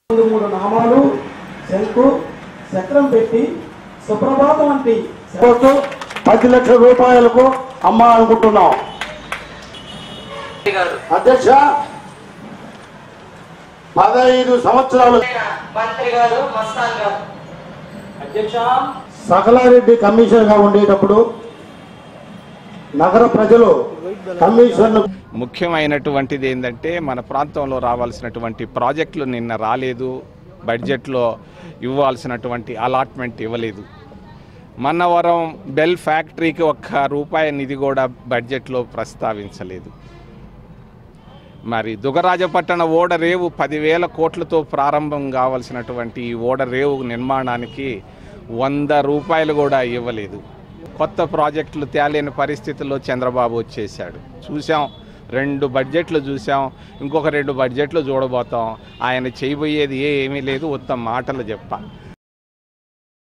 మూడు మూడు నామాలు శంకు చక్రం పెట్టి సుప్రభాతం వంటి కోర్టు పది లక్షల రూపాయలకు అమ్మాలనుకుంటున్నాం గారు అధ్యక్ష పదహైదు సంవత్సరాలు మంత్రి గారు మస్తాన్ గారు అధ్యక్ష సకలారెడ్డి కమిషనర్ గా ఉండేటప్పుడు నగర ప్రజలు కమిషన్ ముఖ్యమైనటువంటిది ఏంటంటే మన ప్రాంతంలో రావాల్సినటువంటి ప్రాజెక్టులు నిన్న రాలేదు బడ్జెట్లో ఇవ్వాల్సినటువంటి అలాట్మెంట్ ఇవ్వలేదు మన్నవరం బెల్ ఫ్యాక్టరీకి ఒక్క రూపాయి నిధి కూడా బడ్జెట్లో ప్రస్తావించలేదు మరి దుగరాజపట్టణ ఓడరేవు పదివేల కోట్లతో ప్రారంభం కావాల్సినటువంటి ఈ ఓడరేవు నిర్మాణానికి వంద రూపాయలు కూడా ఇవ్వలేదు కొత్త ప్రాజెక్టులు తేలేని పరిస్థితుల్లో చంద్రబాబు వచ్చేసాడు చూసాం రెండు బడ్జెట్లు చూసాం ఇంకొక రెండు బడ్జెట్లు చూడబోతాం ఆయన చేయబోయేది ఏమీ లేదు ఉత్తమ మాటలు చెప్ప